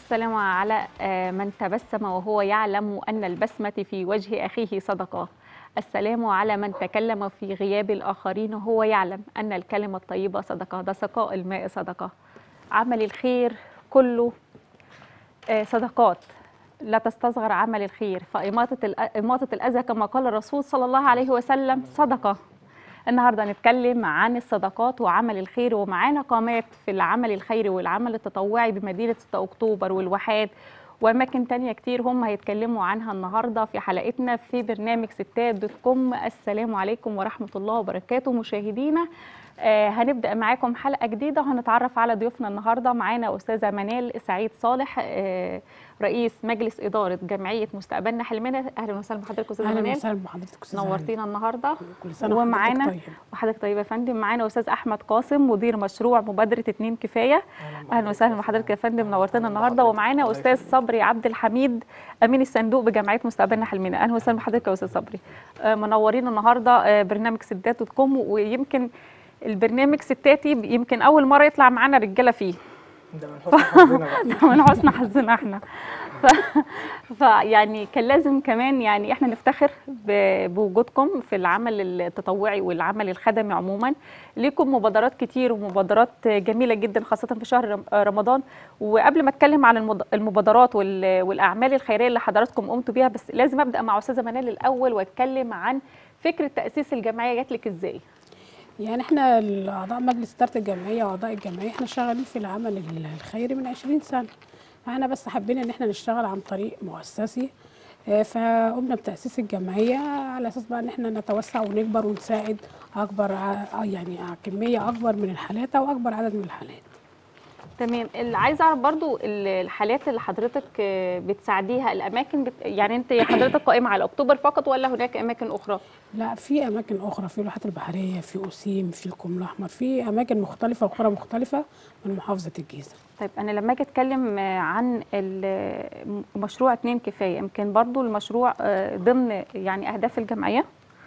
السلام على آه، من تبسم وهو يعلم أن البسمة في وجه أخيه صدقة السلام على من تكلم في غياب الآخرين وهو يعلم أن الكلمة الطيبة صدقة ده سقاء الماء صدقة عمل الخير كله آه، صدقات لا تستصغر عمل الخير فإماطة الأ- إماطة الأذى كما قال الرسول صلى الله عليه وسلم صدقة النهارده هنتكلم عن الصدقات وعمل الخير ومعانا قامات في العمل الخيري والعمل التطوعي بمدينه 6 اكتوبر والواحات واماكن تانية كتير هم هيتكلموا عنها النهارده في حلقتنا في برنامج ستات دوت كوم السلام عليكم ورحمه الله وبركاته مشاهدينا آه هنبدا معاكم حلقه جديده وهنتعرف على ضيوفنا النهارده معانا استاذه منال سعيد صالح آه رئيس مجلس اداره جمعيه مستقبلنا حلمنا اهلا وسهلا بحضرتك استاذه اهلا منال وسهلا بحضرتك استاذ هاني. نورتينا النهارده كل سنه ومعانا وحضرتك طيب وحضرتك طيبه يا فندم معانا استاذ احمد قاسم مدير مشروع مبادره اتنين كفايه اهلا وسهلا بحضرتك يا فندم نورتنا النهارده ومعانا استاذ صبري عبد الحميد امين الصندوق بجمعيه مستقبلنا حلمنا اهلا وسهلا بحضرتك يا استاذ صبري آه، منورين النهارده آه، برنامج ستات دوت كوم ويمكن البرنامج ستاتي يمكن اول مره يطلع معانا رجاله فيه ده من حسن حظنا بقى ده من حسن حظنا احنا ف... فيعني كان لازم كمان يعني احنا نفتخر ب... بوجودكم في العمل التطوعي والعمل الخدمي عموما ليكم مبادرات كتير ومبادرات جميله جدا خاصه في شهر رم- رمضان وقبل ما اتكلم عن المد- المبادرات وال... والاعمال الخيريه اللي حضراتكم قمتوا بيها بس لازم ابدا مع استاذه منال الاول واتكلم عن فكره تاسيس الجمعيه جات لك ازاي يعني احنا اعضاء مجلس اداره الجمعيه واعضاء الجمعيه احنا شغالين في العمل الخيري من 20 سنه فاحنا بس حابين ان احنا نشتغل عن طريق مؤسسي آه، فقمنا بتاسيس الجمعيه على اساس بقى ان احنا نتوسع ونكبر ونساعد اكبر ع- يعني كميه اكبر من الحالات او اكبر عدد من الحالات تمام اللي عايزه اعرف برضو ال- الحالات اللي حضرتك آه، بتساعديها الاماكن بت... يعني انت حضرتك قائمه على اكتوبر فقط ولا هناك اماكن اخرى لا في اماكن اخرى في الواحات البحريه في اسيم في الكوم الاحمر في اماكن مختلفه وقرى مختلفه من محافظه الجيزه طيب انا لما اجي اتكلم آه، عن ال- مشروع اتنين كفايه يمكن برضو المشروع آه، ضمن يعني اهداف الجمعيه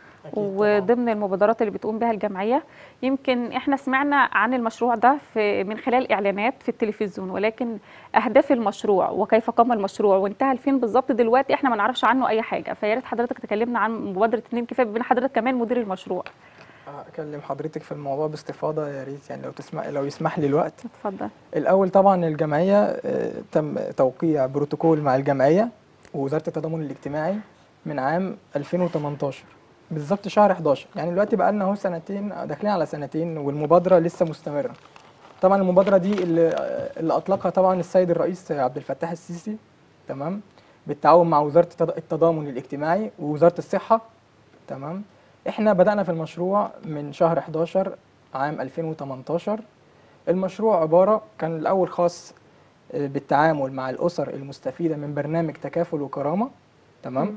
وضمن المبادرات اللي بتقوم بها الجمعيه يمكن احنا سمعنا عن المشروع ده في من خلال اعلانات في التلفزيون ولكن اهداف المشروع وكيف قام المشروع وانتهى لفين بالظبط دلوقتي احنا ما نعرفش عنه اي حاجه فيا ريت حضرتك تكلمنا عن مبادره اتنين كفايه بما حضرتك كمان مدير المشروع اكلم حضرتك في الموضوع باستفاضه يا ريت يعني لو تسمح لو يسمح لي الوقت اتفضل الاول طبعا الجمعيه آه، تم توقيع بروتوكول مع الجمعيه ووزاره التضامن الاجتماعي من عام 2018 بالظبط شهر 11 يعني دلوقتي بقى لنا اهو سنتين داخلين على سنتين والمبادره لسه مستمره طبعا المبادره دي اللي, آه، اللي اطلقها طبعا السيد الرئيس عبد الفتاح السيسي تمام بالتعاون مع وزاره التض- التضامن الاجتماعي ووزاره الصحه تمام احنا بدأنا في المشروع من شهر 11 عام 2018 المشروع عبارة كان الأول خاص آه، بالتعامل مع الأسر المستفيدة من برنامج تكافل وكرامة تمام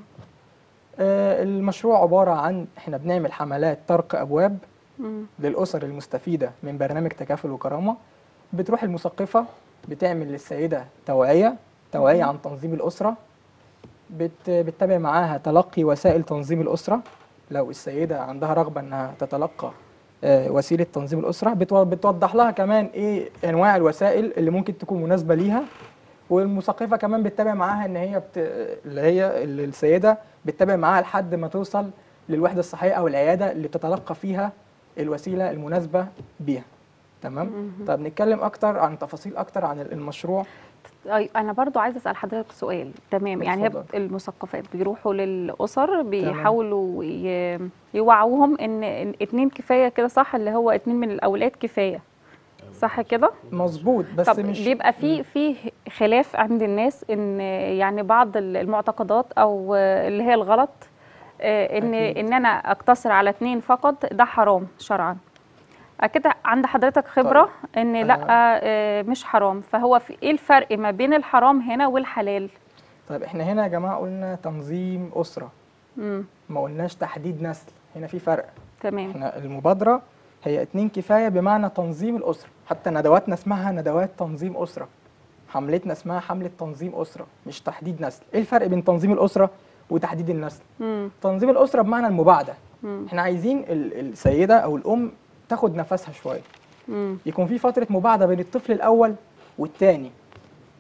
آه، المشروع عبارة عن احنا بنعمل حملات طرق أبواب مم. للأسر المستفيدة من برنامج تكافل وكرامة بتروح المثقفة بتعمل للسيدة توعية توعية عن تنظيم الأسرة بت بتتابع معاها تلقي وسائل تنظيم الأسرة لو السيدة عندها رغبة إنها تتلقى آه، وسيلة تنظيم الأسرة بتو- بتوضح لها كمان إيه أنواع الوسائل اللي ممكن تكون مناسبة ليها والمثقفة كمان بتتابع معاها إن هي بت... اللي هي اللي السيدة بتتابع معاها لحد ما توصل للوحدة الصحية أو العيادة اللي تتلقى فيها الوسيلة المناسبة بيها تمام طب نتكلم أكتر عن تفاصيل أكتر عن المشروع أي انا برضو عايزه اسال حضرتك سؤال تمام يعني هي اتفضل. بت- المثقفات بيروحوا للاسر بيحاولوا ي- يوعوهم ان إن اتنين كفايه كده صح اللي هو اتنين من الاولاد كفايه صح كده مظبوط بس طب مش بيبقى في في خلاف عند الناس ان يعني بعض ال- المعتقدات او اللي هي الغلط آه، ان أكيد. ان انا اقتصر على اتنين فقط ده حرام شرعا اكيد عند حضرتك خبره ان لا آه، مش حرام فهو في ايه الفرق ما بين الحرام هنا والحلال طيب احنا هنا يا جماعة قلنا تنظيم أسرة امم ما قلناش تحديد نسل هنا في فرق تمام احنا المبادرة هي اتنين كفاية بمعنى تنظيم الأسرة حتى ندواتنا اسمها ندوات تنظيم أسرة حملتنا اسمها حملة تنظيم أسرة مش تحديد نسل ايه الفرق بين تنظيم الأسرة وتحديد النسل امم تنظيم الأسرة بمعنى المباعدة مم. احنا عايزين ال- السيدة أو الأم تاخد نفسها شوية امم يكون في فترة مباعدة بين الطفل الأول والتاني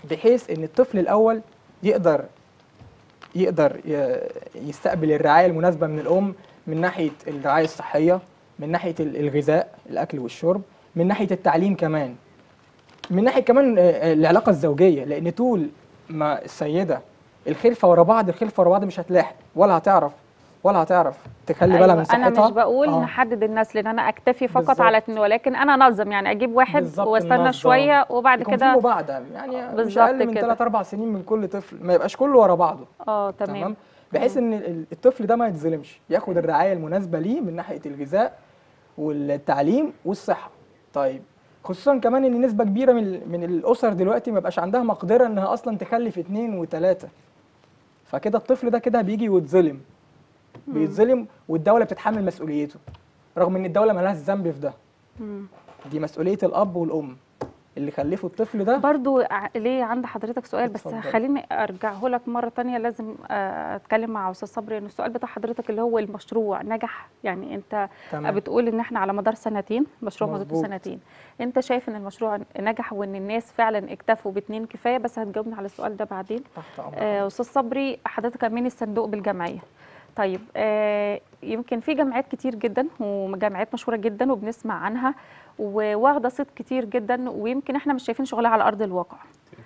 بحيث ان الطفل الاول يقدر يقدر ي- يستقبل الرعايه المناسبه من الام من ناحيه الرعايه الصحيه من ناحيه ال- الغذاء الاكل والشرب من ناحيه التعليم كمان من ناحيه كمان آه، آه، العلاقه الزوجيه لان طول ما السيده الخلفه ورا بعض الخلفه ورا بعض مش هتلاحق ولا هتعرف ولا هتعرف تخلي بالها من صحتها انا مش بقول آه. نحدد النسل ان انا اكتفي فقط بالظبط. على اتنين ولكن انا انظم يعني اجيب واحد بالظبط، واستنى ننظم. شويه وبعد يكون في كده مباعده يعني مش بالظبط اقل من كده. 3 4 سنين من كل طفل ما يبقاش كله ورا بعضه اه تمام تمام بحيث ان ال- الطفل ده ما يتظلمش ياخد الرعايه المناسبه ليه من ناحيه الغذاء والتعليم والصحه طيب خصوصا كمان ان نسبه كبيره من من الاسر دلوقتي ما بقاش عندها مقدره انها اصلا تخلف اتنين وتلاته فكده الطفل ده كده بيجي ويتظلم بيتظلم والدوله بتتحمل مسؤوليته رغم ان الدوله مالهاش ذنب في ده مم. دي مسؤوليه الاب والام اللي خلفوا الطفل ده برضو ع- ليه عند حضرتك سؤال بس اتفضل. خليني ارجعه لك مره تانية لازم آه، اتكلم مع استاذ صبري ان السؤال بتاع حضرتك اللي هو المشروع نجح يعني انت تمام. بتقول ان احنا على مدار سنتين مشروع مدته مظبوط. سنتين انت شايف ان المشروع نجح وان الناس فعلا اكتفوا باتنين كفايه بس هتجاوبني على السؤال ده بعدين تحت امرك آه، استاذ صبري حضرتك امين الصندوق بالجمعيه طيب آه، يمكن في جامعات كتير جدا وجامعات مشهوره جدا وبنسمع عنها وواخده صيت كتير جدا ويمكن احنا مش شايفين شغلها على ارض الواقع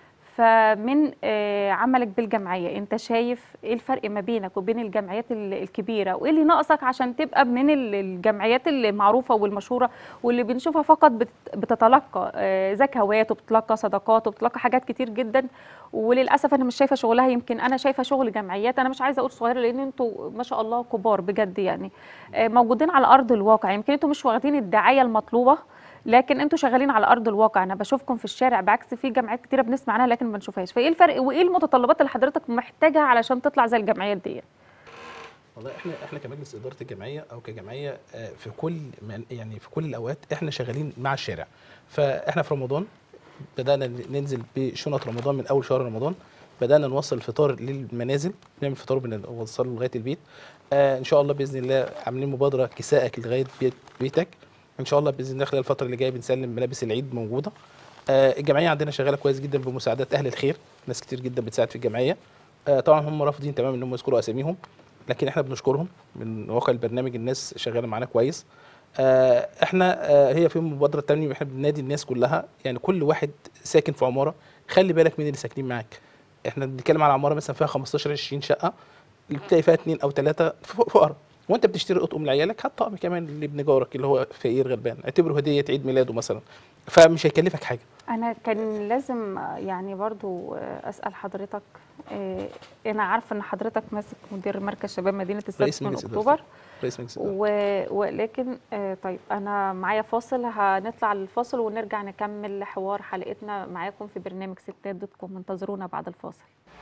فمن آه، عملك بالجمعيه انت شايف ايه الفرق ما بينك وبين الجمعيات ال- الكبيره وايه اللي ناقصك عشان تبقى من ال- الجمعيات المعروفه والمشهوره واللي بنشوفها فقط بت- بتتلقى آه، زكوات وبتتلقى صدقات وبتتلقى حاجات كتير جدا وللاسف انا مش شايفه شغلها يمكن انا شايفه شغل جمعيات انا مش عايزه اقول صغيره لان انتوا ما شاء الله كبار بجد يعني آه، موجودين على ارض الواقع يمكن انتوا مش واخدين الدعايه المطلوبه لكن انتوا شغالين على ارض الواقع انا بشوفكم في الشارع بعكس في جمعيات كتيره بنسمع عنها لكن ما بنشوفهاش فايه الفرق وايه المتطلبات اللي حضرتك محتاجها علشان تطلع زي الجمعيات دي والله احنا احنا كمجلس اداره الجمعيه او كجمعيه آه، في كل من- يعني في كل الاوقات احنا شغالين مع الشارع فاحنا في رمضان بدانا ننزل بشنط رمضان من اول شهر رمضان بدانا نوصل الفطار للمنازل نعمل فطار بنوصله لغايه البيت آه ان شاء الله باذن الله عاملين مبادره كسائك لغايه بيت بيتك ان شاء الله باذن الله خلال الفتره اللي جايه بنسلم ملابس العيد موجوده آه الجمعيه عندنا شغاله كويس جدا بمساعدات اهل الخير ناس كتير جدا بتساعد في الجمعيه آه طبعا هم رافضين تماما ان هم يذكروا اساميهم لكن احنا بنشكرهم من واقع البرنامج الناس شغاله معانا كويس آه، احنا آه، هي في مبادره تانية احنا بننادي الناس كلها يعني كل واحد ساكن في عماره خلي بالك مين اللي ساكنين معاك احنا بنتكلم على عماره مثلا فيها 15 20 شقه اللي بتلاقي فيها اثنين او ثلاثه فقراء وانت بتشتري اطقم لعيالك هات طقم كمان لابن جارك اللي هو فقير غلبان اعتبره هديه عيد ميلاده مثلا فمش هيكلفك حاجه انا كان لازم آه، يعني برضو آه، اسال حضرتك آه، انا عارفه ان حضرتك ماسك مدير مركز شباب مدينه السادس رئيس من مجلس إدارة. اكتوبر رئيس مجلس الإدارة. و... ولكن آه، طيب انا معايا فاصل هنطلع للفاصل ونرجع نكمل حوار حلقتنا معاكم في برنامج ستات دوت كوم انتظرونا بعد الفاصل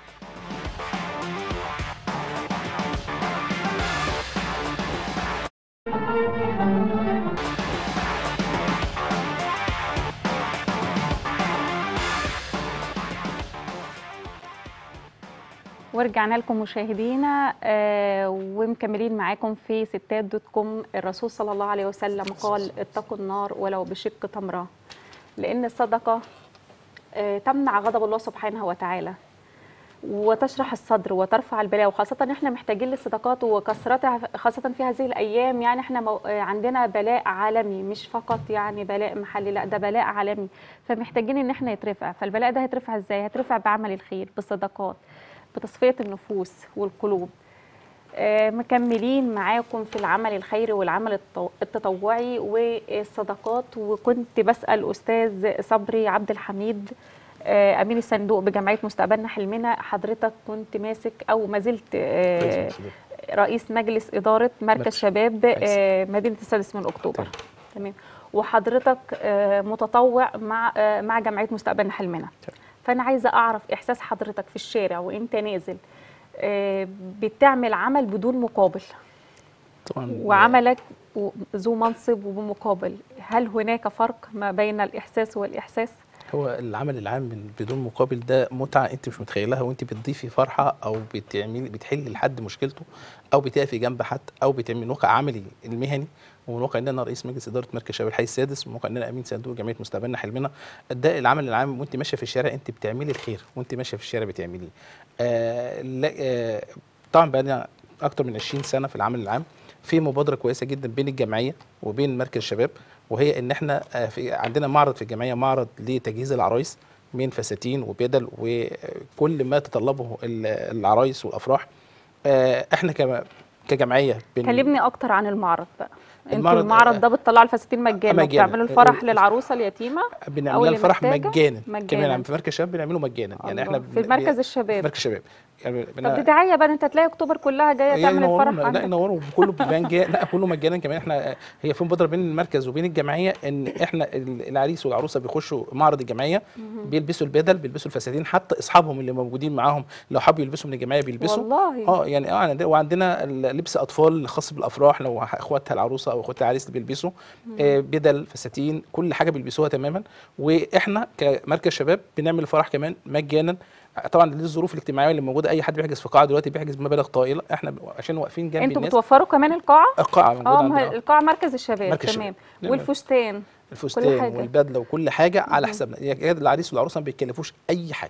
ورجعنا لكم مشاهدينا آه، ومكملين معاكم في ستات دوت كوم الرسول صلى الله عليه وسلم قال اتقوا النار ولو بشق تمره لان الصدقه آه، تمنع غضب الله سبحانه وتعالى وتشرح الصدر وترفع البلاء وخاصة ان احنا محتاجين للصدقات وكثرتها خاصة في هذه الايام يعني احنا مو- آه، عندنا بلاء عالمي مش فقط يعني بلاء محلي لا ده بلاء عالمي فمحتاجين ان احنا يترفع فالبلاء ده هيترفع ازاي؟ هيترفع بعمل الخير بالصدقات بتصفية النفوس والقلوب آه، مكملين معاكم في العمل الخيري والعمل التطو- التطوعي والصدقات وكنت بسأل أستاذ صبري عبد الحميد آه، أمين الصندوق بجمعية مستقبلنا حلمنا حضرتك كنت ماسك أو ما زلت آه، رئيس مجلس الإدارة. رئيس مجلس إدارة مركز مركز. شباب آه، مدينة السادس من أكتوبر تمام. تمام وحضرتك آه، متطوع مع آه، مع جمعية مستقبلنا حلمنا تمام. فأنا عايزة أعرف إحساس حضرتك في الشارع وأنت نازل آه، بتعمل عمل بدون مقابل طبعا وعملك ذو منصب وبمقابل هل هناك فرق ما بين الإحساس والإحساس؟ هو العمل العام من بدون مقابل ده متعه انت مش متخيلها وانت بتضيفي فرحه او بتعملي بتحلي لحد مشكلته او بتقفي جنب حد او بتعملي واقع عملي المهني ومن واقع ان انا رئيس مجلس اداره مركز شباب الحي السادس ومن واقع ان انا امين صندوق جمعيه مستقبلنا حلمنا ده العمل العام وانت ماشيه في الشارع انت بتعملي الخير وانت ماشيه في الشارع بتعمليه آه لا آه طبعا بقى لنا اكتر من 20 سنه في العمل العام في مبادره كويسه جدا بين الجمعيه وبين مركز الشباب وهي ان احنا آه، في عندنا معرض في الجمعيه معرض لتجهيز العرايس من فساتين وبدل وكل ما تطلبه ال- العرايس والافراح آه، احنا كم- كجمعيه بن- كلمني اكتر عن المعرض بقى انتوا المعرض- المعرض ده بتطلعوا الفساتين مجانا مجانا. وبتعملوا الفرح للعروسه اليتيمه بنعمل اللي لها الفرح محتاجة مجانا مجانا. كمان في مركز الشباب بنعمله مجانا يعني احنا الله. في بن- مركز في الشباب مركز الشباب يعني طب بن- دي دعايه بقى انت تلاقي اكتوبر كلها جايه يعني تعمل الفرح ينورونا لا عندك ينوروا كله مجانا لا كله مجانا كمان احنا هي في مبادره بين المركز وبين الجمعيه ان احنا ال- العريس والعروسه بيخشوا معرض الجمعيه بيلبسوا البدل بيلبسوا الفساتين حتى اصحابهم اللي موجودين معاهم لو حبوا يلبسوا من الجمعيه بيلبسوا والله اه يعني اه عند- وعندنا ال- لبس اطفال خاص بالافراح لو اخواتها العروسه او اخواتها العريس اللي بيلبسوا آه بدل فساتين كل حاجه بيلبسوها تماما واحنا كمركز شباب بنعمل الفرح كمان مجانا طبعا للظروف الاجتماعيه اللي موجوده اي حد بيحجز في قاعه دلوقتي بيحجز بمبالغ طائله احنا ب- عشان واقفين جنب انتوا الناس بتوفروا كمان القاعه القاعه موجوده اه ما هي عندنا القاعه مركز الشباب مركز تمام الشباب. نعم. والفستان الفستان حاجة. والبدله وكل حاجه على حسابنا يعني العريس والعروسه ما بيتكلفوش اي حاجه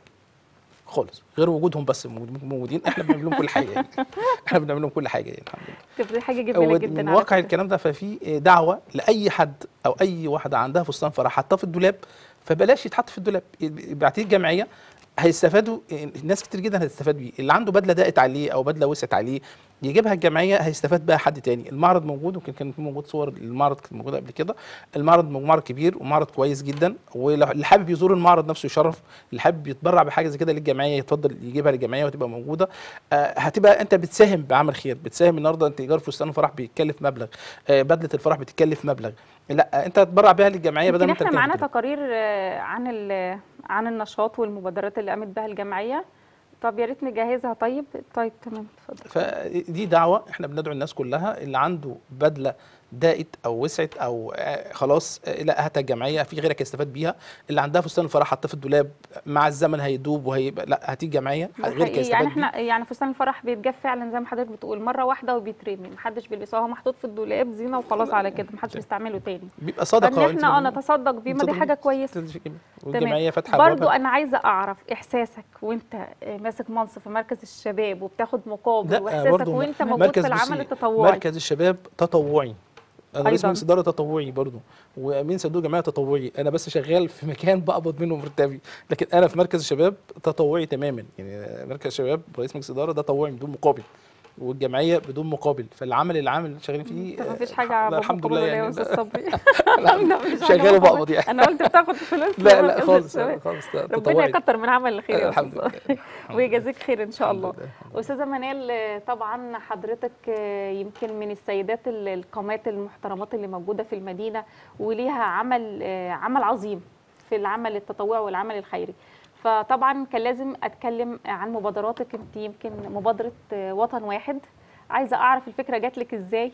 خالص غير وجودهم بس موجود- موجودين احنا بنعمل لهم كل حاجه يعني. احنا بنعمل لهم كل حاجه يعني الحمد لله طب دي حاجه جميله جدا من على واقع فكرة. الكلام ده ففي دعوه لاي حد او اي واحده عندها فستان فرح حطاه في الدولاب فبلاش يتحط في الدولاب يبعتيه الجمعيه هيستفادوا ناس كتير جدا هتستفاد بيه اللي عنده بدله ضاقت عليه او بدله وسعت عليه يجيبها الجمعيه هيستفاد بها حد تاني المعرض موجود وكان كان في موجود صور المعرض كانت موجوده قبل كده المعرض معرض كبير ومعرض كويس جدا ولو اللي حابب يزور المعرض نفسه يشرف اللي حابب يتبرع بحاجه زي كده للجمعيه يتفضل يجيبها للجمعيه وتبقى موجوده آه هتبقى انت بتساهم بعمل خير بتساهم النهارده انت ايجار فستان الفرح بيتكلف مبلغ آه بدله الفرح بتتكلف مبلغ لا انت تتبرع بيها للجمعيه بدل يمكن ما انت احنا تكلف معانا كده. تقارير آه، عن ال- عن النشاط والمبادرات اللي قامت بها الجمعيه طب يا ريت نجهزها طيب طيب تمام اتفضل فدي دعوه احنا بندعو الناس كلها اللي عنده بدله ضاقت او وسعت او آه، خلاص آه، لا هاتها الجمعيه في غيرك يستفاد بيها اللي عندها فستان الفرح حطاه في الدولاب مع الزمن هيدوب وهيبقى لا هاتيه الجمعيه ده غيرك حقيقي. يستفاد يعني بيه. احنا يعني فستان الفرح بيتجاب فعلا زي ما حضرتك بتقول مره واحده وبيترمي محدش بيلبسه هو محطوط في الدولاب زينه وخلاص على كده محدش بيستعمله تاني بيبقى صدقه فان وانت احنا اه بن- نتصدق بيه ما دي بتصدق حاجه بيه. كويسه ده شيء جميل. تمام. والجمعيه فاتحه برضو أبوابها. انا عايزه اعرف احساسك وانت آه، ماسك منصب في مركز الشباب وبتاخد مقابل لا، واحساسك برضو وانت م- موجود مركز في العمل بصي، التطوعي مركز الشباب تطوعي انا رئيس أيضاً. مجلس اداره تطوعي برضو وامين صندوق جمعيه تطوعي انا بس شغال في مكان بقبض منه مرتبي لكن انا في مركز الشباب تطوعي تماما يعني مركز الشباب رئيس مجلس اداره ده تطوعي بدون مقابل والجمعيه بدون مقابل فالعمل العام اللي شغالين فيه انت مفيش آه، حاجه لا، بابا الحمد مقابل لله ولا إيه يا يعني استاذ صبري لا، لا، مفيش حاجة شغال مقابل. وبقبض يعني انا قلت بتاخد فلوس لا من لا مركز خالص الشباب. خالص ده ربنا تطوعي يكتر من عمل الخير يا الحمد استاذ لله صبري ويجازيك خير ان شاء الله الحمد لله. استاذه منال آه، طبعا حضرتك آه، يمكن من السيدات ال- القامات المحترمات اللي موجوده في المدينه وليها عمل آه، عمل عظيم في العمل التطوعي والعمل الخيري فطبعا كان لازم اتكلم عن مبادراتك انت يمكن مبادره آه، وطن واحد عايزه اعرف الفكره جات لك ازاي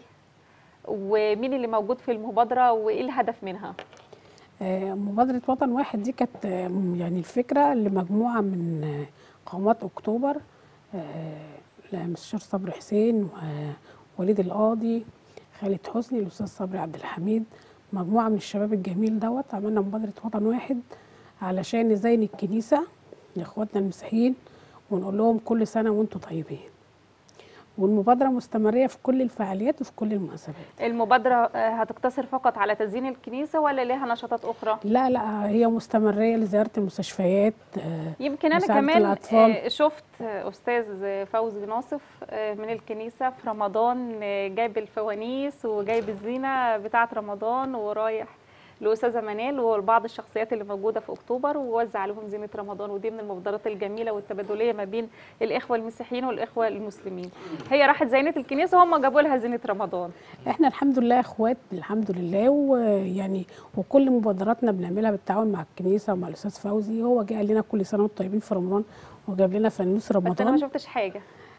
ومين اللي موجود في المبادره وايه الهدف منها آه، مبادرة وطن واحد دي كانت آه، م- يعني الفكرة لمجموعة من آه، قامات أكتوبر آه، لمستشار صبري حسين ووليد القاضي خالد حسني الأستاذ صبري عبد الحميد مجموعة من الشباب الجميل دوت عملنا مبادرة وطن واحد علشان نزين الكنيسة لإخواتنا المسيحيين ونقول لهم كل سنة وانتم طيبين والمبادرة مستمرة في كل الفعاليات وفي كل المناسبات المبادره آه، هتقتصر فقط على تزيين الكنيسه ولا ليها نشاطات اخرى لا لا هي مستمرة لزيارة المستشفيات آه، يمكن انا مساعدة كمان الأطفال. آه، شفت آه، استاذ فوزي ناصف آه، من الكنيسه في رمضان آه، جايب الفوانيس وجايب الزينه بتاعه رمضان ورايح لاستاذه منال وبعض الشخصيات اللي موجوده في اكتوبر ووزع عليهم زينه رمضان ودي من المبادرات الجميله والتبادليه ما بين الاخوه المسيحيين والاخوه المسلمين هي راحت زينه الكنيسه وهم جابوا لها زينه رمضان احنا الحمد لله اخوات الحمد لله ويعني وكل مبادراتنا بنعملها بالتعاون مع الكنيسه ومع الاستاذ فوزي هو جه قال لنا كل سنه وانتم طيبين في رمضان وجاب لنا فانوس بس انا ما رمضان شفتش حاجه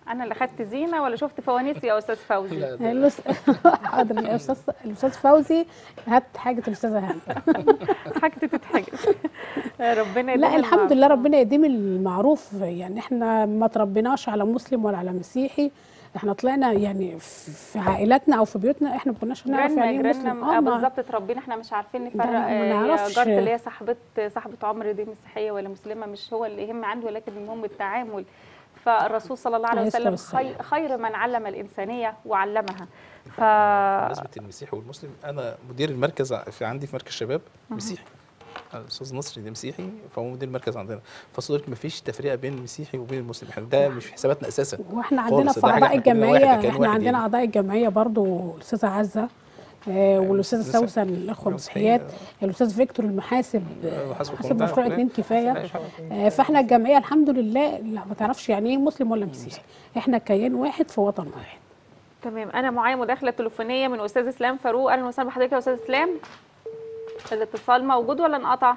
انا اللي خدت زينه ولا شفت فوانيس يا استاذ فوزي لا ده الأس- حاضر يا استاذ الاستاذ فوزي هات حاجه الاستاذه هاني حاجتي تتحجز ربنا لا يديها الحمد المعروف. لله ربنا يديم المعروف يعني احنا ما تربيناش على مسلم ولا على مسيحي احنا طلعنا يعني في في عائلاتنا او في بيوتنا احنا ما كناش نعرف جيراننا يعني ايه مسلم جيراننا آه، آه ما- بالظبط اتربينا احنا مش عارفين نفرق ما آه، يا نعرفش. جارتي اللي هي صاحبه صاحبه عمر دي مسيحيه ولا مسلمه مش هو اللي يهم عندي ولكن المهم التعامل فالرسول صلى الله عليه عليه الصلاة وسلم والسلام. خير, خير من علم الانسانيه وعلمها ف بالنسبه للمسيحي والمسلم انا مدير المركز ع- في عندي في مركز شباب مسيحي الاستاذ نصري ده مسيحي فهو مدير المركز عندنا فصدق ما فيش تفرقه بين المسيحي وبين المسلم احنا ده مش في حساباتنا اساسا واحنا خالص، عندنا ده في حاجة اعضاء إحنا كلنا واحد، الجمعيه كان احنا واحد عندنا يعني. اعضاء الجمعيه برضو الاستاذه عزه آه، والاستاذه الأستاذة سوسن الاخوه المسيحية. المسيحيات الاستاذ فيكتور المحاسب آه، محاسب محاسب القانون مشروع ده. اتنين كفايه ماشي. آه، فاحنا الجمعيه الحمد لله لا ما تعرفش يعني ايه مسلم ولا مسيحي احنا كيان واحد في وطن واحد تمام انا معايا مداخله تليفونيه من استاذ اسلام فاروق اهلا وسهلا بحضرتك يا استاذ اسلام الاتصال موجود ولا انقطع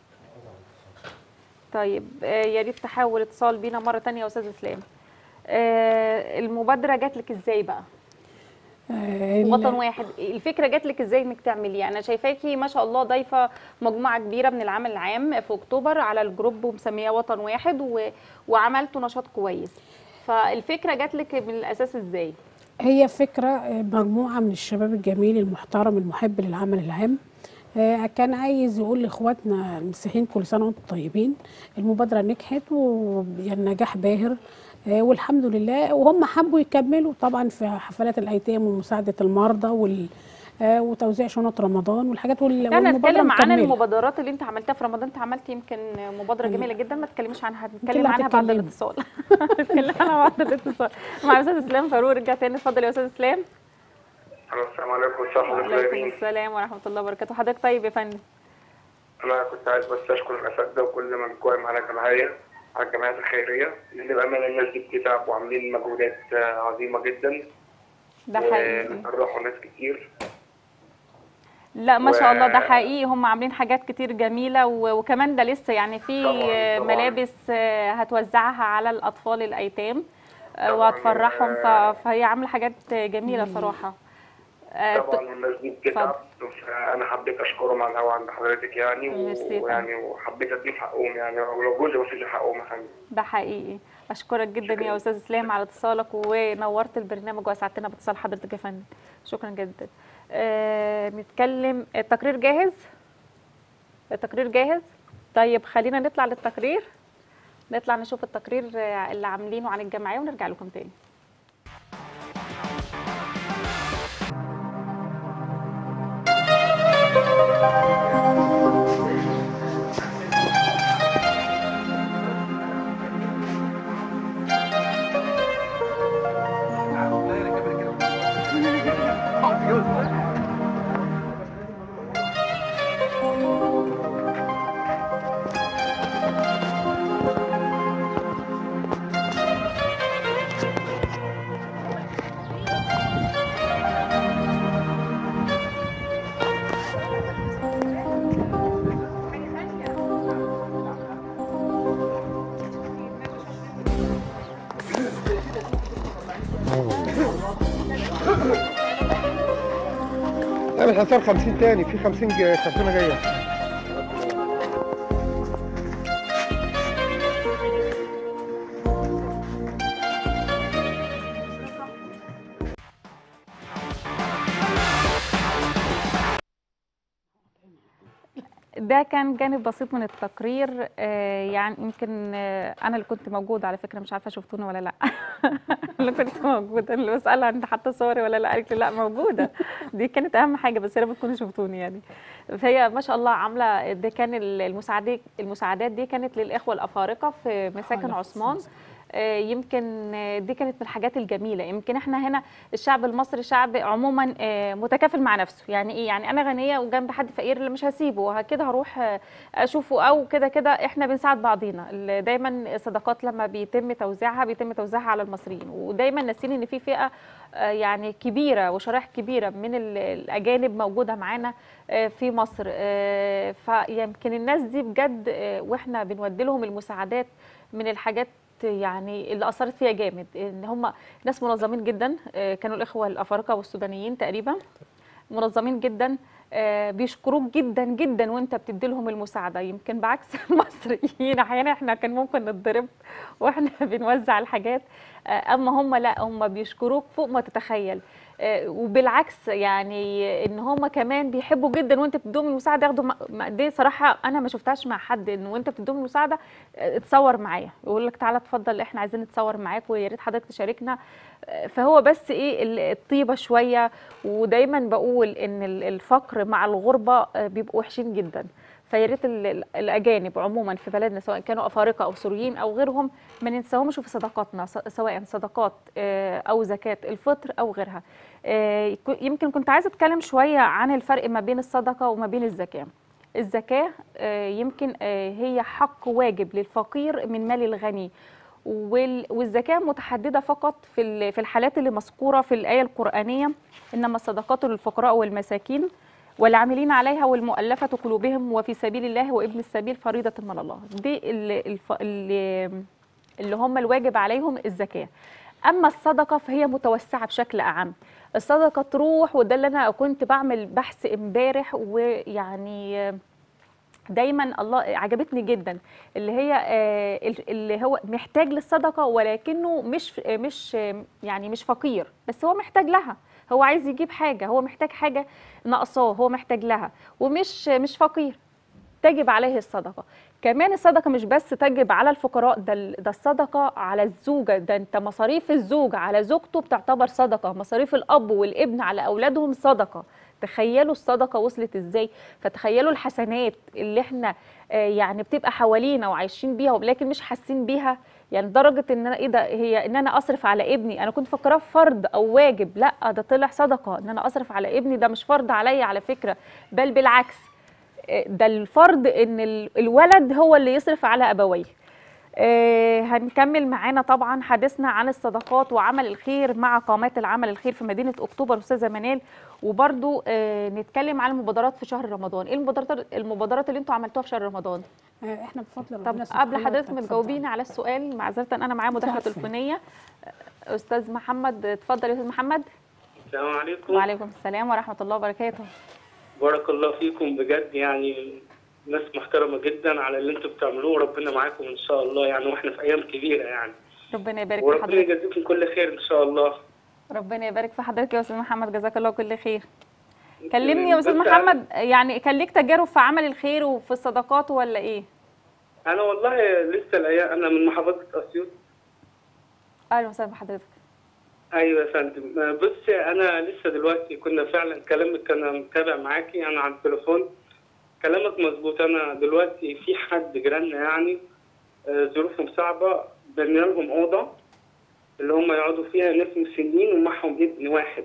طيب آه، يا ريت تحاول اتصال بينا مره تانية يا استاذ اسلام آه، المبادره جات لك ازاي بقى آه، وطن واحد الفكره جات لك ازاي انك تعمليه انا شايفاكي ما شاء الله ضايفه مجموعه كبيره من العمل العام في اكتوبر على الجروب ومسمياه وطن واحد و... وعملتوا نشاط كويس فالفكره جات لك من الاساس ازاي هي فكرة آه، مجموعة من الشباب الجميل المحترم المحب للعمل العام آه، كان عايز يقول لاخواتنا المسيحيين كل سنة وانتم طيبين المبادرة نجحت ويعني نجاح باهر آه، والحمد لله وهم حبوا يكملوا طبعا في حفلات الايتام ومساعدة المرضى وال آه، وتوزيع شنط رمضان والحاجات وال- انا والمبادرة اتكلم عن مكملة. المبادرات اللي انت عملتها في رمضان انت عملت يمكن مبادره جميله جدا ما تتكلميش عنها هنتكلم اللي عنها بعد هتتكلمي. الاتصال هنتكلم عنها بعد الاتصال مع الاستاذ اسلام فاروق رجع تاني اتفضل يا استاذ اسلام ألو، السلام عليكم ورحمة الله وعليكم وبركاته السلام ورحمه الله وبركاته حضرتك طيب يا فندم أنا كنت عايز بس أشكر الأساتذة وكل من قائم على الجمعية على الجمعيات الخيرية لأن بأمانة الناس دي بتتعب وعاملين مجهودات آه، عظيمة جدا ده حقيقي وفرحوا ناس كتير لا ما شاء الله ده و- حقيقي هم عاملين حاجات كتير جميلة و- وكمان ده لسه يعني في طبعاً، آه، طبعاً. ملابس آه، هتوزعها على الأطفال الأيتام آه، طبعاً، وهتفرحهم ف- آه، فهي عاملة حاجات جميلة صراحة آه، ت- طبعا الناس دي بتتعب فأنا حبيت أشكرهم على الهوا عند حضرتك يعني ميرسي و- ويعني وحبيت أديهم حقهم يعني ولو جزء بسيط حقهم يا فندم ده حقيقي أشكرك جدا يا أستاذ إسلام على اتصالك ونورت البرنامج وأسعدتنا باتصال حضرتك يا فندم شكرا جدا آه، نتكلم التقرير جاهز التقرير جاهز طيب خلينا نطلع للتقرير نطلع نشوف التقرير آه، اللي عاملينه عن الجمعية ونرجع لكم تاني لا مش هصير 50 تاني في 50 جا- كرتونه جايه ده كان جانب بسيط من التقرير آه، يعني يمكن آه، انا اللي كنت موجوده على فكره مش عارفه شفتوني ولا لا اللي كنت موجوده اللي بسالها انت حاطه صوري ولا لا قالت لي لا موجوده دي كانت اهم حاجه بس يا رب تكونوا شفتوني يعني فهي ما شاء الله عامله ده كان المساعدات المساعدات دي كانت للاخوه الافارقه في مساكن خلاص. عثمان آه، يمكن آه، دي كانت من الحاجات الجميله يمكن احنا هنا الشعب المصري شعب عموما آه، متكافل مع نفسه يعني ايه يعني انا غنيه وجنب حد فقير اللي مش هسيبه كده هروح آه، اشوفه او كده كده احنا بنساعد بعضينا ال- دايما الصدقات لما بيتم توزيعها بيتم توزيعها على المصريين ودايما ناسين ان في فئه آه، يعني كبيره وشرائح كبيره من ال- الاجانب موجوده معانا آه، في مصر آه، فيمكن الناس دي بجد آه، واحنا بنودي لهم المساعدات من الحاجات يعني اللي اثرت فيها جامد ان هم ناس منظمين جدا آه، كانوا الاخوه الافارقه والسودانيين تقريبا منظمين جدا آه، بيشكروك جدا جدا وانت بتدي لهم المساعده يمكن بعكس المصريين احيانا احنا كان ممكن نتضرب واحنا بنوزع الحاجات آه، اما هم لا هم بيشكروك فوق ما تتخيل آه، وبالعكس يعني ان هم كمان بيحبوا جدا وانت بتديهم المساعده ياخدوا م- م- دي صراحه انا ما شفتهاش مع حد ان وانت بتديهم المساعده آه، اتصور معايا يقول لك تعالى اتفضل احنا عايزين نتصور معاك ويا ريت حضرتك تشاركنا آه، فهو بس ايه ال- الطيبه شويه ودايما بقول ان ال- الفقر مع الغربه آه، بيبقوا وحشين جدا فيا ريت ال- ال- الاجانب عموما في بلدنا سواء كانوا افارقه او سوريين او غيرهم ما ننساهمش في صدقاتنا س- سواء صدقات آه، او زكاه الفطر او غيرها آه، يكو- يمكن كنت عايزه اتكلم شويه عن الفرق ما بين الصدقه وما بين الزكاه الزكاه آه، يمكن آه، هي حق واجب للفقير من مال الغني وال- والزكاه متحدده فقط في ال- في الحالات اللي مذكوره في الايه القرانيه انما الصدقات للفقراء والمساكين والعاملين عليها والمؤلفة قلوبهم وفي سبيل الله وابن السبيل فريضة من الله دي اللي, الف... اللي, اللي هم الواجب عليهم الزكاة أما الصدقة فهي متوسعة بشكل أعم الصدقة تروح وده اللي أنا كنت بعمل بحث امبارح ويعني دايما الله عجبتني جدا اللي هي آه، اللي هو محتاج للصدقه ولكنه مش مش يعني مش فقير بس هو محتاج لها هو عايز يجيب حاجه هو محتاج حاجه ناقصاه هو محتاج لها ومش مش فقير تجب عليه الصدقه كمان الصدقه مش بس تجب على الفقراء ده ال- ده الصدقه على الزوجه ده انت مصاريف الزوج على زوجته بتعتبر صدقه مصاريف الاب والابن على اولادهم صدقه تخيلوا الصدقه وصلت ازاي فتخيلوا الحسنات اللي احنا آه، يعني بتبقى حوالينا وعايشين بيها ولكن مش حاسين بيها يعني درجه ان انا ايه ده هي ان انا اصرف على ابني انا كنت فاكراه فرض او واجب لا ده طلع صدقه ان انا اصرف على ابني ده مش فرض عليا على فكره بل بالعكس آه، ده الفرض ان ال- الولد هو اللي يصرف على ابويه آه، هنكمل معانا طبعا حديثنا عن الصدقات وعمل الخير مع قامات العمل الخير في مدينه اكتوبر استاذه منال وبرضو آه، نتكلم عن المبادرات في شهر رمضان ايه المبادرات المبادرات اللي انتوا عملتوها في شهر رمضان آه، احنا بفضل طب ربنا سبحانه قبل حضرتك ما وتعالى- تجاوبيني على السؤال معذره انا معايا مداخله عفواً. تليفونيه آه، استاذ محمد اتفضل يا استاذ محمد السلام عليكم وعليكم السلام ورحمه الله وبركاته بارك الله فيكم بجد يعني ناس محترمة جدا على اللي انتوا بتعملوه وربنا معاكم ان شاء الله يعني واحنا في ايام كبيرة يعني ربنا يبارك في وربنا حضرتك يجازيكم كل خير ان شاء الله ربنا يبارك في حضرتك يا استاذ محمد جزاك الله كل خير كلمني يا استاذ بس محمد يعني كان ليك تجارب في عمل الخير وفي الصدقات ولا ايه انا والله لسه الايام انا من محافظة اسيوط اهلا وسهلا بحضرتك ايوه يا فندم بص انا لسه دلوقتي كنا فعلا كلامك انا متابع معاكي انا على التليفون كلامك مظبوط انا دلوقتي في حد جيراننا يعني آه، ظروفهم صعبه بنينا لهم اوضه اللي هم يقعدوا فيها ناس مسنين ومعهم ابن واحد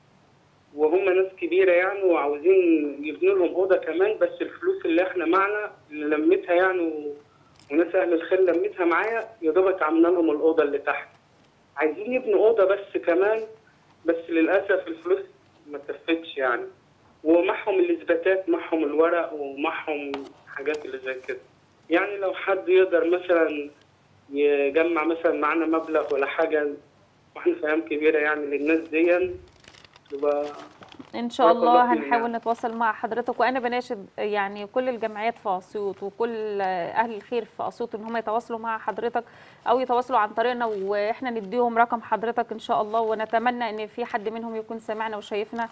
وهم ناس كبيره يعني وعاوزين يبنوا لهم اوضه كمان بس الفلوس اللي احنا معنا اللي لميتها يعني و... وناس اهل الخير لميتها معايا يا دوبك عملنا لهم الاوضه اللي تحت عايزين يبنوا اوضه بس كمان بس للاسف الفلوس ما كفتش يعني ومعهم الاثباتات معهم الورق ومعهم حاجات اللي زي كده يعني لو حد يقدر مثلا يجمع مثلا معانا مبلغ ولا حاجه واحنا في ايام كبيره يعني للناس دي يبقى ان شاء بارك الله الله فيك. هنحاول نتواصل مع حضرتك وانا بناشد يعني كل الجمعيات في اسيوط وكل اهل الخير في اسيوط ان هم يتواصلوا مع حضرتك او يتواصلوا عن طريقنا واحنا نديهم رقم حضرتك ان شاء الله ونتمنى ان في حد منهم يكون سمعنا وشايفنا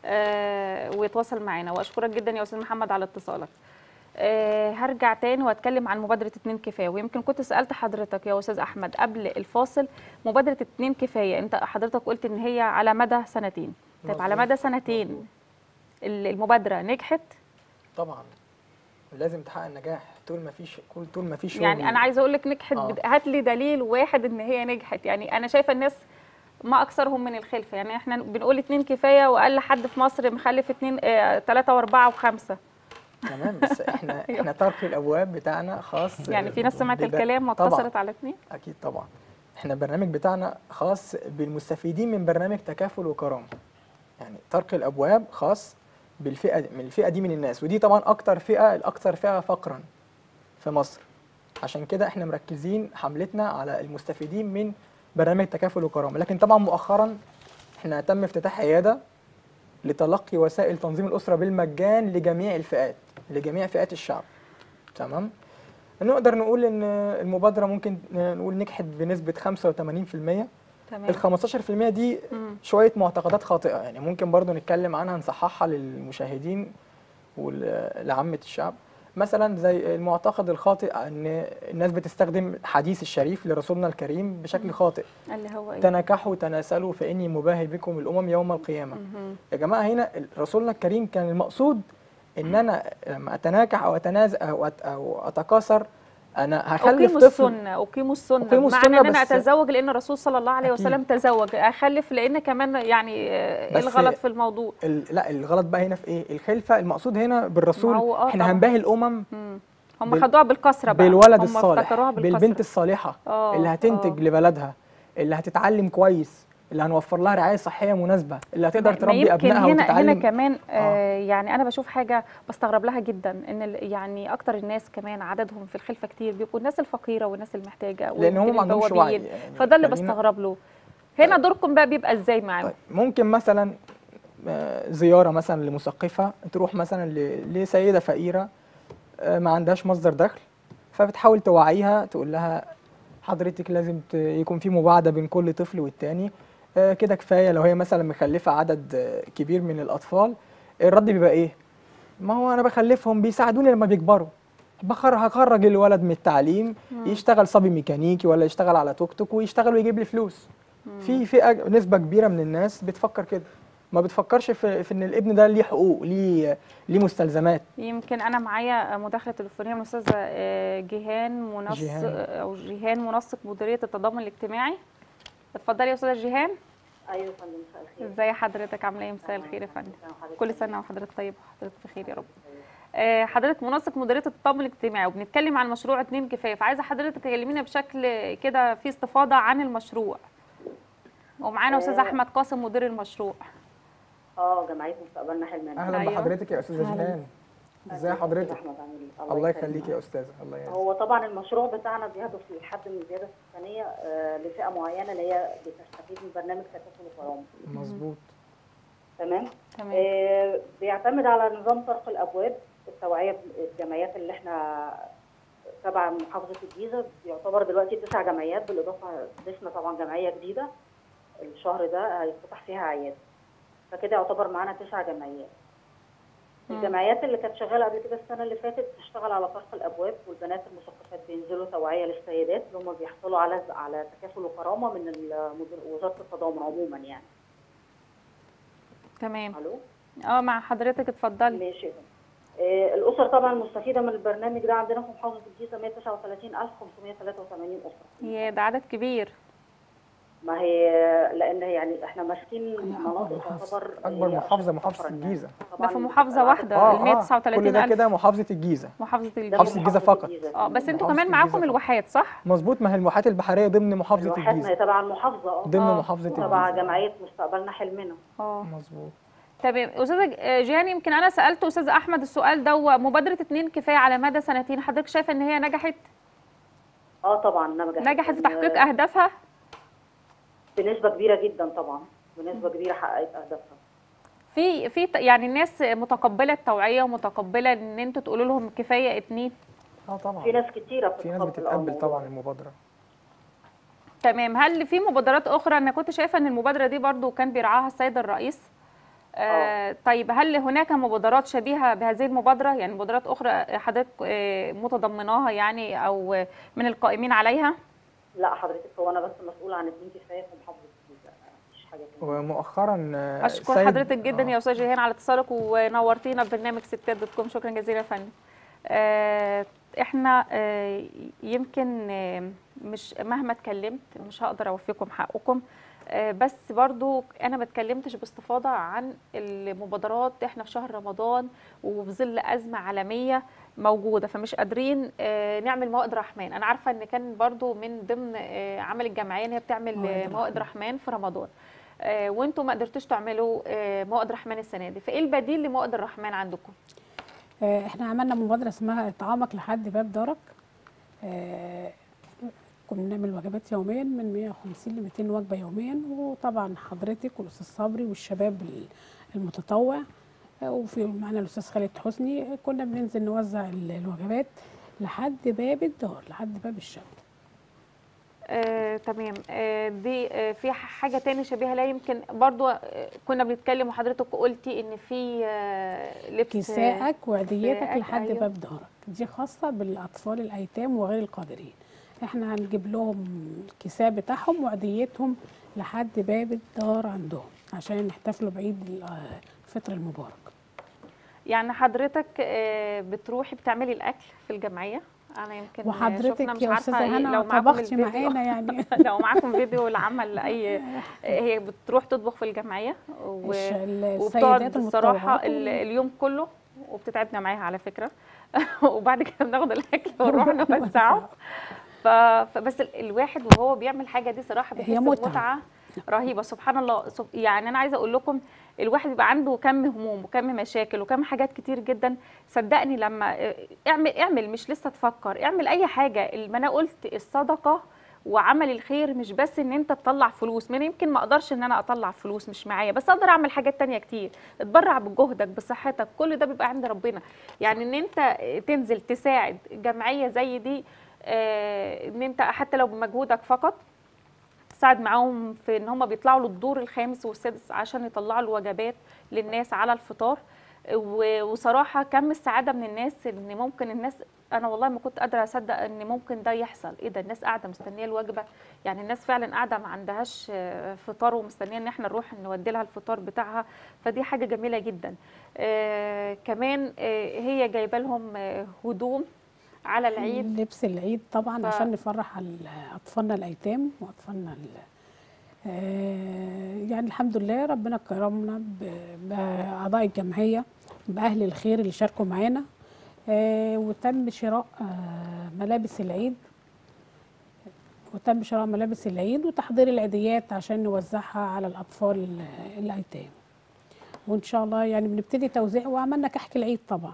آه، ويتواصل معانا واشكرك جدا يا استاذ محمد على اتصالك آه، هرجع تاني واتكلم عن مبادره اتنين كفايه ويمكن كنت سالت حضرتك يا استاذ احمد قبل الفاصل مبادره اتنين كفايه انت حضرتك قلت ان هي على مدى سنتين طيب على مظبوط. مدى سنتين ال- المبادره نجحت طبعا لازم تحقق النجاح طول ما فيش كل طول ما فيش يعني انا عايزه اقول لك نجحت آه. بد- هات لي دليل واحد ان هي نجحت يعني انا شايفه الناس ما اكثرهم من الخلفه يعني احنا بنقول اتنين كفايه واقل حد في مصر مخلف اتنين اه ثلاثه واربعه وخمسه تمام بس احنا احنا طرق الابواب بتاعنا خاص يعني في ناس سمعت بب- الكلام طبعاً. واقتصرت على اتنين اكيد طبعا احنا البرنامج بتاعنا خاص بالمستفيدين من برنامج تكافل وكرامه يعني طرق الابواب خاص بالفئه من الفئه دي من الناس ودي طبعا اكتر فئه الاكثر فئه فقرا في مصر عشان كده احنا مركزين حملتنا على المستفيدين من برنامج تكافل وكرامه لكن طبعا مؤخرا احنا تم افتتاح عياده لتلقي وسائل تنظيم الاسره بالمجان لجميع الفئات لجميع فئات الشعب تمام نقدر نقول ان المبادره ممكن نقول نجحت بنسبه 85% تمام ال 15% دي مم. شويه معتقدات خاطئه يعني ممكن برضو نتكلم عنها نصححها للمشاهدين ولعامه الشعب مثلا زي المعتقد الخاطئ ان الناس بتستخدم الحديث الشريف لرسولنا الكريم بشكل خاطئ اللي هو ايه تناكحوا تناسلوا فاني مباهي بكم الامم يوم القيامه مهم. يا جماعه هنا رسولنا الكريم كان المقصود ان انا لما اتناكح او اتنازع او أت- او اتكاثر انا هخلف اقيم طفل السنه اقيم السنه أقيم معنى السنة ان انا بس- اتزوج لان الرسول صلى الله عليه أكيد. وسلم تزوج اخلف لان كمان يعني آه، ايه بس- الغلط في الموضوع ال- لا الغلط بقى هنا في ايه الخلفه المقصود هنا بالرسول ما هو آه احنا طبعاً. هنباهي الامم مم. هم بال- خدوها بالكسره بقى بالولد هم الصالح افتكروها بالكسره بالبنت الصالحه آه، اللي هتنتج آه. لبلدها اللي هتتعلم كويس اللي هنوفر لها رعايه صحيه مناسبه اللي هتقدر ما- ما تربي يمكن ابنائها هنا هنا وتتعلم كمان آه يعني انا بشوف حاجه بستغرب لها جدا ان ال- يعني اكتر الناس كمان عددهم في الخلفه كتير بيبقوا الناس الفقيره والناس المحتاجه لان هم ويمكن ما عندهمش وعي البوابين. يعني فده اللي خلينا- بستغرب له هنا دوركم بقى بيبقى ازاي معاهم طيب ممكن مثلا آه، زياره مثلا لمثقفه تروح مثلا ل- لسيده فقيره آه، ما عندهاش مصدر دخل فبتحاول توعيها تقول لها حضرتك لازم ت- يكون في مباعده بين كل طفل والتاني آه، كده كفايه لو هي مثلا مخلفه عدد آه، كبير من الاطفال الرد بيبقى ايه ما هو انا بخلفهم بيساعدوني لما بيكبروا بخر هخرج الولد من التعليم يشتغل صبي ميكانيكي ولا يشتغل على توك توك ويشتغل ويجيب لي فلوس في فئه نسبه كبيره من الناس بتفكر كده ما بتفكرش في, في ان الابن ده ليه حقوق ليه ليه مستلزمات يمكن انا معايا مداخله تليفونيه من الاستاذه آه، جيهان منسق جيهان. او جيهان منسق مديريه التضامن الاجتماعي اتفضلي يا استاذه جيهان ايوه يا فندم مساء الخير ازي حضرتك عامله ايه مساء الخير يا فندم مساء الخير. كل سنه وحضرتك طيب وحضرتك بخير يا رب آه، حضرتك منسق مديريه التضامن الاجتماعي وبنتكلم عن مشروع اتنين كفايه فعايزه حضرتك تكلمينا بشكل كده في استفاضه عن المشروع ومعانا استاذ آه. احمد قاسم مدير المشروع اه جمعيه مستقبلنا حلمنا اهلا أيوة. بحضرتك يا استاذه جيهان ازي حضرتك احمد عامل ايه الله يخليك يا استاذه الله يعزك هو طبعا المشروع بتاعنا بيهدف للحد من الزياده السكانيه آه، لفئه معينه اللي هي بتستفيد من برنامج تكافل وكرامه مظبوط تمام تمام آه، بيعتمد على نظام طرق الابواب التوعيه الجمعيات اللي احنا تبع محافظه الجيزه يعتبر دلوقتي تسع جمعيات بالاضافه ضفنا طبعا جمعيه جديده الشهر ده هيفتح فيها عياده فكده يعتبر معانا تسع جمعيات مم. الجمعيات اللي كانت شغاله قبل كده السنه اللي فاتت بتشتغل على طرق الابواب والبنات المثقفات بينزلوا توعيه للسيدات اللي هم بيحصلوا على على تكافل وكرامه من المدير- وزاره التضامن عموما يعني تمام الو اه مع حضرتك اتفضلي ماشي آه، الاسر طبعا المستفيده من البرنامج ده عندنا في محافظه الجيزه 139583 اسره يا ده عدد كبير ما هي لان يعني احنا ماسكين أكبر مناطق محافظة. تعتبر اكبر هي محافظه أشد محافظه فقراً يعني. الجيزه ده طبعاً في محافظه العدد- واحده اه ال اه كل 139 ده ألف كده محافظه الجيزه محافظه ده الجيزه محافظة الجيزة فقط. الجيزة. اه بس انتوا محافظة كمان معاكم الجيزة الواحات صح مظبوط ما هي الواحات البحريه ضمن محافظه الواحات ما هي الجيزه تبع المحافظه اه ضمن آه. محافظه تبع الجيزه جمعيه مستقبلنا حلمنا اه مظبوط تمام استاذه جيهان يمكن انا سالت استاذ احمد السؤال ده مبادره اتنين كفايه على مدى سنتين حضرتك شايفه ان هي نجحت اه طبعا نجحت نجحت في إن- تحقيق اهدافها بنسبه كبيره جدا طبعا بنسبه كبيره حققت اهدافها في في ت- يعني الناس متقبله التوعيه ومتقبله ان انتوا تقولوا لهم كفايه اتنين اه طبعا في ناس كتيره في ناس بتتقبل بتتقبل الموضوع. طبعا المبادره تمام هل في مبادرات اخرى انا كنت شايفه ان المبادره دي برضو كان بيرعاها السيد الرئيس آه طيب هل هناك مبادرات شبيهه بهذه المبادره يعني مبادرات اخرى حضرتك آه متضمناها يعني او آه، من القائمين عليها لا حضرتك هو انا بس مسؤوله عن اتنين كفايه في محافظه الجيزه مفيش حاجه تانية ومؤخرا آه، اشكر سيد- حضرتك جدا آه. يا استاذ جيهان على اتصالك ونورتينا في برنامج ستات دوت كوم شكرا جزيلا يا فندم آه، احنا آه، يمكن آه، مش مهما اتكلمت مش هقدر اوفيكم حقكم آه، بس برضو انا ما اتكلمتش باستفاضه عن المبادرات احنا في شهر رمضان وفي ظل ازمه عالميه موجوده فمش قادرين آه، نعمل موائد رحمن انا عارفه ان كان برضو من ضمن آه، عمل الجمعيه ان هي بتعمل موائد آه، موائد رحمن في رمضان آه، وانتوا ما قدرتوش تعملوا آه، موائد رحمن السنه دي فايه البديل لموائد الرحمن عندكم آه، احنا عملنا مبادره اسمها اطعامك لحد باب دارك آه، كنا بنعمل وجبات يوميا من 150 ل 200 وجبه يوميا وطبعا حضرتك والاستاذ صبري والشباب ال- المتطوع آه، وفي معنا الاستاذ خالد حسني آه، كنا بننزل نوزع ال- الوجبات لحد باب الدار لحد باب الشقه آه، تمام آه، دي آه، في ح- حاجة تاني شبيهة لا يمكن برضو آه، كنا بنتكلم وحضرتك قلتي ان في آه، لبس كسائك وعديتك كسائك، لحد أيوة. باب دارك دي خاصة بالأطفال الأيتام وغير القادرين احنا هنجيب لهم الكساء بتاعهم وعديتهم لحد باب الدار عندهم عشان يحتفلوا بعيد ال- آه، الفطر المبارك يعني حضرتك آه، بتروحي بتعملي الاكل في الجمعيه انا يمكن شفنا وحضرتك مش يا عارفة أستاذة إيه، هنا لو معاكم طبختي الفيديو- معانا يعني لو معاكم فيديو لعمل اي هي بتروح تطبخ في الجمعيه و... الش- السيدات وبتقعد الصراحه المتطوعات ال- وال- اليوم كله وبتتعبنا معاها على فكره وبعد كده بناخد الاكل ونروح نوزعه ف... فبس ال- الواحد وهو بيعمل حاجه دي صراحه بيحس هي متعة. بمتعه رهيبه سبحان الله سب... يعني انا عايزه اقول لكم الواحد بيبقى عنده كم هموم وكم مشاكل وكم حاجات كتير جدا صدقني لما اه، اعمل اعمل مش لسه تفكر اعمل اي حاجه ما انا قلت الصدقه وعمل الخير مش بس ان انت تطلع فلوس ما أنا يمكن ما اقدرش ان انا اطلع فلوس مش معايا بس اقدر اعمل حاجات تانية كتير اتبرع بجهدك بصحتك كل ده بيبقى عند ربنا يعني ان انت تنزل تساعد جمعيه زي دي اه، ان انت حتى لو بمجهودك فقط تساعد معاهم في ان هم بيطلعوا للدور الخامس والسادس عشان يطلعوا الوجبات للناس على الفطار و- وصراحه كم السعاده من الناس ان ممكن الناس انا والله ما كنت قادره اصدق ان ممكن ده يحصل ايه ده الناس قاعده مستنيه الوجبه يعني الناس فعلا قاعده ما عندهاش آه، فطار ومستنيه ان احنا نروح نودي لها الفطار بتاعها فدي حاجه جميله جدا آه كمان آه هي جايبه لهم آه هدوم على العيد لبس العيد طبعا ف- عشان نفرح ال- اطفالنا الايتام واطفالنا ال- آه، يعني الحمد لله ربنا كرمنا ب- باعضاء الجمعيه باهل الخير اللي شاركوا معانا آه، وتم شراء آه، ملابس العيد وتم شراء ملابس العيد وتحضير العيديات عشان نوزعها على الاطفال ال- الايتام وان شاء الله يعني بنبتدي توزيع وعملنا كحك العيد طبعا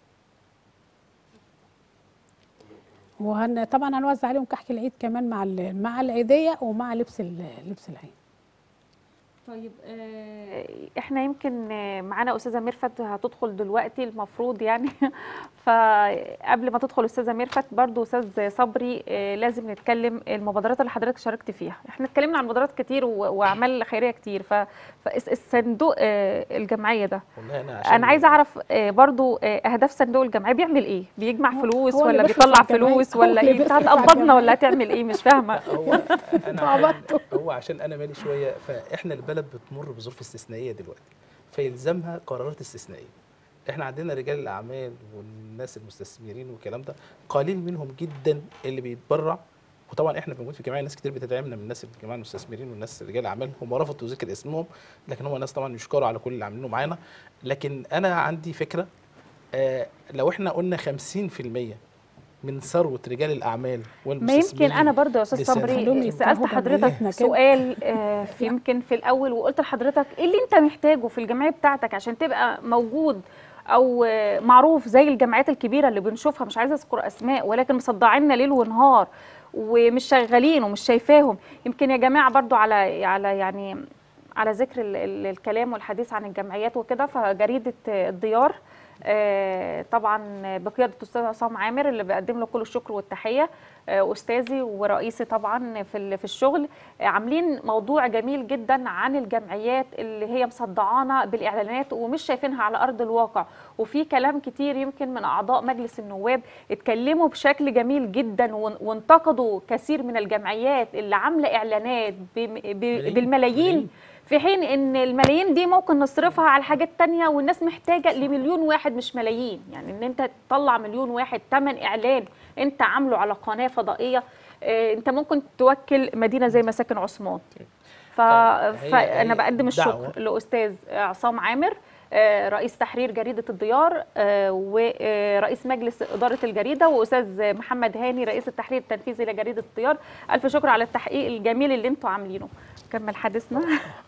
وهن طبعا هنوزع عليهم كحك العيد كمان مع ال- مع العيديه ومع لبس ال- لبس العيد طيب احنا يمكن آه، معانا استاذه ميرفت هتدخل دلوقتي المفروض يعني فقبل ما تدخل استاذه ميرفت برضو استاذ صبري آه، لازم نتكلم المبادرات اللي حضرتك شاركت فيها احنا اتكلمنا عن مبادرات كتير و- واعمال خيريه كتير ف- فالصندوق آه، الجمعيه ده والله انا عشان انا عايزه اعرف آه، برضو آه، اهداف صندوق الجمعيه بيعمل ايه بيجمع هو- فلوس هو اللي ولا بيصرف بيطلع على الجمعية. فلوس هو ولا اللي ايه بيصرف على هتقبضنا الجمعية. ولا هتعمل ايه مش فاهمه هو انا تعبطوا. عشان هو عشان انا مالي شويه فاحنا البلد بتمر بظروف استثنائيه دلوقتي فيلزمها قرارات استثنائيه احنا عندنا رجال الاعمال والناس المستثمرين والكلام ده قليل منهم جدا اللي بيتبرع وطبعا احنا موجود في الجمعيه ناس كتير بتدعمنا من الناس اللي في الجمعيه المستثمرين والناس رجال الاعمال هم رفضوا ذكر اسمهم لكن هم ناس طبعا يشكروا على كل اللي عاملينه معانا لكن انا عندي فكره آه لو احنا قلنا 50% من ثروه رجال الاعمال ما والمستثمرين يمكن انا برضو يا استاذ لسان. صبري خلوهم سالت يفتحوا حضرتك جمعيتنا كده. سؤال آه، في يمكن في الاول وقلت لحضرتك ايه اللي انت محتاجه في الجمعيه بتاعتك عشان تبقى موجود او آه، معروف زي الجمعيات الكبيره اللي بنشوفها مش عايزه اذكر اسماء ولكن مصدعيننا ليل ونهار ومش شغالين ومش شايفاهم يمكن يا جماعه برضو على على يعني على ذكر ال- ال- الكلام والحديث عن الجمعيات وكده فجريده آه، الديار آه، طبعا بقياده الاستاذ عصام عامر اللي بقدم له كل الشكر والتحيه آه، استاذي ورئيسي طبعا في ال- في الشغل آه، عاملين موضوع جميل جدا عن الجمعيات اللي هي مصدعانا بالاعلانات ومش شايفينها على ارض الواقع وفي كلام كتير يمكن من اعضاء مجلس النواب اتكلموا بشكل جميل جدا وان- وانتقدوا كثير من الجمعيات اللي عامله اعلانات بم- ب- ملايين. بالملايين ملايين. في حين ان الملايين دي ممكن نصرفها على حاجات تانية والناس محتاجة لمليون واحد مش ملايين يعني ان انت تطلع مليون واحد تمن اعلان انت عامله على قناة فضائية آه، انت ممكن توكل مدينة زي مساكن عثمان ف... هي- فانا هي بقدم دعوة. الشكر لاستاذ عصام عامر آه، رئيس تحرير جريدة الديار آه، ورئيس مجلس إدارة الجريدة وأستاذ محمد هاني رئيس التحرير التنفيذي لجريدة الديار ألف شكر على التحقيق الجميل اللي انتوا عاملينه كمل حديثنا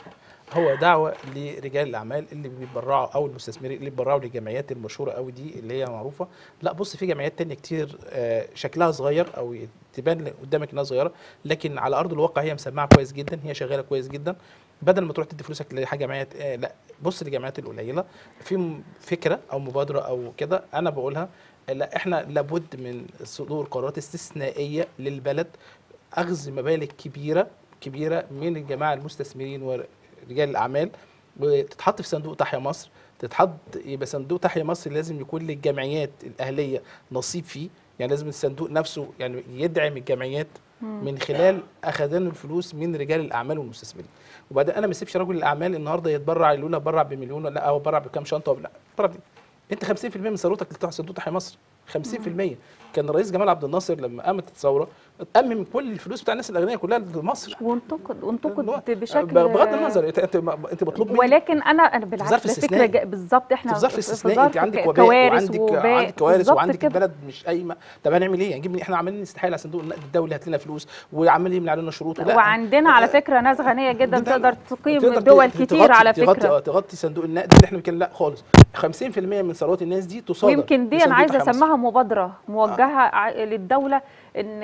هو دعوه لرجال الاعمال اللي بيتبرعوا او المستثمرين اللي بيتبرعوا للجمعيات المشهوره قوي دي اللي هي معروفه لا بص في جمعيات تانية كتير آه، شكلها صغير او تبان قدامك انها صغيره لكن على ارض الواقع هي مسمعه كويس جدا هي شغاله كويس جدا بدل ما تروح تدي فلوسك لحاجه جمعيات آه لا بص للجمعيات القليله في م- فكره او مبادره او كده انا بقولها لا احنا لابد من صدور قرارات استثنائيه للبلد اخذ مبالغ كبيره كبيره من الجماعه المستثمرين ورجال الاعمال وتتحط في صندوق تحيا مصر تتحط يبقى صندوق تحيا مصر لازم يكون للجمعيات الاهليه نصيب فيه يعني لازم الصندوق نفسه يعني يدعم الجمعيات من خلال اخذان الفلوس من رجال الاعمال والمستثمرين وبعدين انا ما اسيبش رجل الاعمال النهارده يتبرع يقول لك برع بمليون ولا لا او برع بكام شنطه ولا لا برع بيه. انت 50% من ثروتك اللي تحت صندوق تحيا مصر 50% كان الرئيس جمال عبد الناصر لما قامت الثوره امم كل الفلوس بتاع الناس الاغنياء كلها لمصر وانتقد وانتقد الوقت. بشكل بغض النظر انت انت انت مطلوب منك ولكن انا انا بالعكس ظرف ده فكره استثنائي. جا- بالظبط احنا في ظرف في استثنائي انت ظرف عندك ك- وباء كوارث وعندك وباء عندك كوارث بالظبط وعندك كده. البلد مش قايمه طب هنعمل ايه؟ هنجيب احنا عمالين نستحيل على صندوق النقد الدولي هات لنا فلوس وعمال يملى علينا شروط لا وعندنا على فكره ناس غنيه جدا جداً. تقدر تقيم تقدر دول تغطي- كتير على تغطي فكره اه تغطي صندوق النقد اللي احنا بنتكلم لا خالص 50% من ثروات الناس دي تصادر ويمكن دي لصندوق انا عايزه تحيا مصر. اسميها مبادره موجهه ع- للدوله ان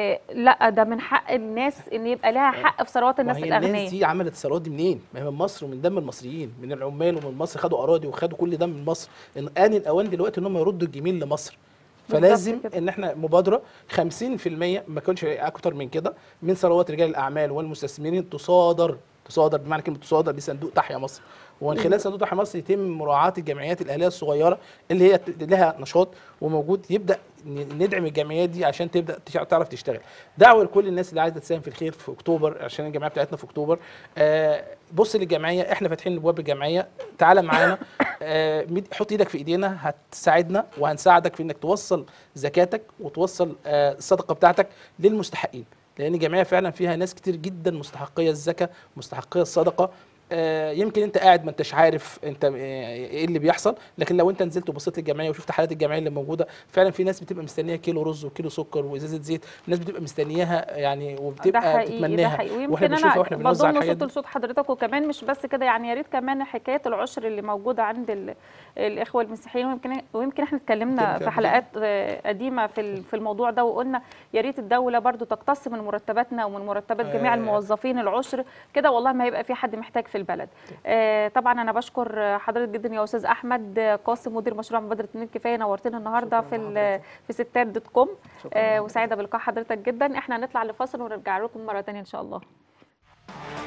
لا ده من حق الناس ان يبقى لها حق في ثروات ما الناس هي الناس الاغنياء دي عملت الثروات دي منين؟ ما هي من مصر ومن دم المصريين من العمال ومن مصر خدوا اراضي وخدوا كل ده من مصر ان ان الاوان دلوقتي ان هم يردوا الجميل لمصر فلازم بالظبط كده. ان احنا مبادره 50% ما يكونش اكتر من كده من ثروات رجال الاعمال والمستثمرين تصادر تصادر بمعنى كلمه تصادر لصندوق تحيا مصر ومن خلال صندوق تحيا مصر يتم مراعاه الجمعيات الاهليه الصغيره اللي هي ت- لها نشاط وموجود يبدا ن- ندعم الجمعيات دي عشان تبدا تش- تعرف تشتغل دعوه لكل الناس اللي عايزه تساهم في الخير في اكتوبر عشان الجمعيه بتاعتنا في اكتوبر آه بص للجمعيه احنا فاتحين ابواب الجمعيه تعالى معانا آه مد- حط ايدك في ايدينا هتساعدنا وهنساعدك في انك توصل زكاتك وتوصل آه الصدقه بتاعتك للمستحقين لان الجمعيه فعلا فيها ناس كتير جدا مستحقيه الزكاه مستحقيه الصدقه آه، يمكن انت قاعد ما انتش عارف انت آه، ايه اللي بيحصل لكن لو انت نزلت وبصيت للجمعيه وشفت حالات الجمعيه اللي موجوده فعلا في ناس بتبقى مستنيه كيلو رز وكيلو سكر وازازه زيت ناس بتبقى مستنياها يعني ده وبتبقى حقيقي ده بتتمناها حقيقي واحنا ويمكن بنشوفها انا واحنا بنوزع بضم الحاجات صوت دي لصوت حضرتك وكمان مش بس كده يعني يا ريت كمان حكايه العشر اللي موجوده عند ال- الاخوه المسيحيين ويمكن ويمكن احنا اتكلمنا اتكلمنا في فيها حلقات آه، قديمه في ال- في الموضوع ده وقلنا يا ريت الدوله برضو تقتص من مرتباتنا ومن مرتبات جميع آه. الموظفين العشر كده والله ما هيبقى في حد محتاج في البلد آه، طبعا انا بشكر حضرتك جدا يا استاذ احمد قاسم مدير مشروع مبادره النيل كفايه نورتنا النهارده شكراً في ال- لحضرتك. في ستات دوت كوم شكراً آه، لحضرتك. وسعيده بلقاء حضرتك جدا احنا هنطلع لفاصل ونرجع لكم مره تانية ان شاء الله